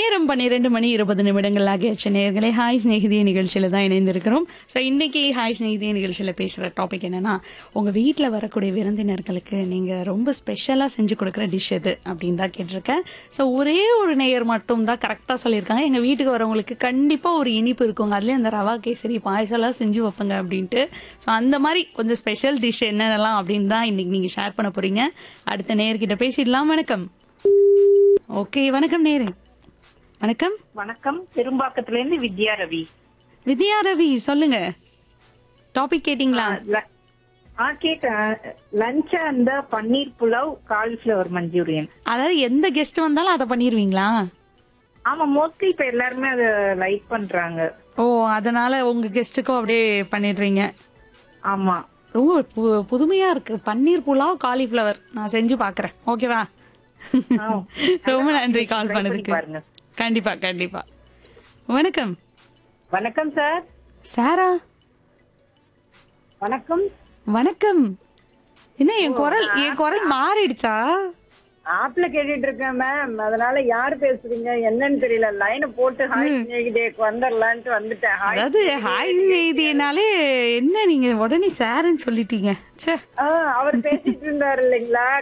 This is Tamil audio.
நேரம் பன்னிரெண்டு மணி இருபது நிமிடங்கள் ஆகியாச்சு நேர்களே ஹாய் ஸ்நேகிதிய நிகழ்ச்சியில தான் இணைந்திருக்கிறோம் ஸோ இன்னைக்கு ஹாய் ஸ்நேகிதிய நிகழ்ச்சியில பேசுற டாபிக் என்னன்னா உங்க வீட்டில் வரக்கூடிய விருந்தினர்களுக்கு நீங்க ரொம்ப ஸ்பெஷலா செஞ்சு கொடுக்குற டிஷ் எது அப்படின்னு தான் கேட்டிருக்கேன் ஸோ ஒரே ஒரு நேயர் மட்டும் தான் கரெக்டாக சொல்லியிருக்காங்க எங்க வீட்டுக்கு வரவங்களுக்கு கண்டிப்பா ஒரு இனிப்பு இருக்குங்க அதுலேயே அந்த ரவா கேசரி பாயசம்லாம் செஞ்சு வைப்பங்க அப்படின்ட்டு ஸோ அந்த மாதிரி கொஞ்சம் ஸ்பெஷல் டிஷ் என்னென்னலாம் அப்படின்னு தான் இன்னைக்கு நீங்க ஷேர் பண்ண போறீங்க அடுத்த நேயர்கிட்ட பேசிடலாம் வணக்கம் ஓகே வணக்கம் நேரு வணக்கம் வணக்கம் பெரும்பாக்கத்துல இருந்து வித்யா ரவி வித்யா ரவி சொல்லுங்க டாபிக் கேட்டிங்களா ல- ஆ கேட்டேன் லஞ்ச் அந்த பன்னீர் புலாவ் காலிஃபிளவர் மஞ்சூரியன் அதாவது எந்த கெஸ்ட் வந்தாலும் அதை பண்ணிடுவீங்களா ஆமா மோஸ்ட்லி இப்ப எல்லாருமே அத லைக் பண்றாங்க ஓ அதனால உங்க கெஸ்ட்டுக்கும் அப்படியே பண்ணிடுறீங்க ஆமா ரொம்ப பு- புதுமையா இருக்கு பன்னீர் புலாவ் காலிஃப்ளவர் நான் செஞ்சு பாக்குறேன் ஓகேவா ஆ. ரொம்ப நன்றி கால் Try பண்ணி பண்ணதுக்கு பாருங்க. கண்டிப்பா கண்டிப்பா வணக்கம் வணக்கம் சார் சாரா வணக்கம் வணக்கம் என்ன என் குரல் என் குரல் மாறிடுச்சா ஆப்ல கேட்டுட்டு இருக்கேன் மேம் அதனால யாரு பேசுறீங்க என்னன்னு தெரியல லைனை போட்டு ஹாய் ஸ்நேகிதேக்கு வந்துடலான்ட்டு வந்துட்டேன் ஹாய் அதாவது ஹாய் செய்தினாலே என்ன நீங்க உடனே சாருன்னு சொல்லிட்டீங்க ச்சே அவர் பேசிட்டு இருந்தாரு இல்லைங்களா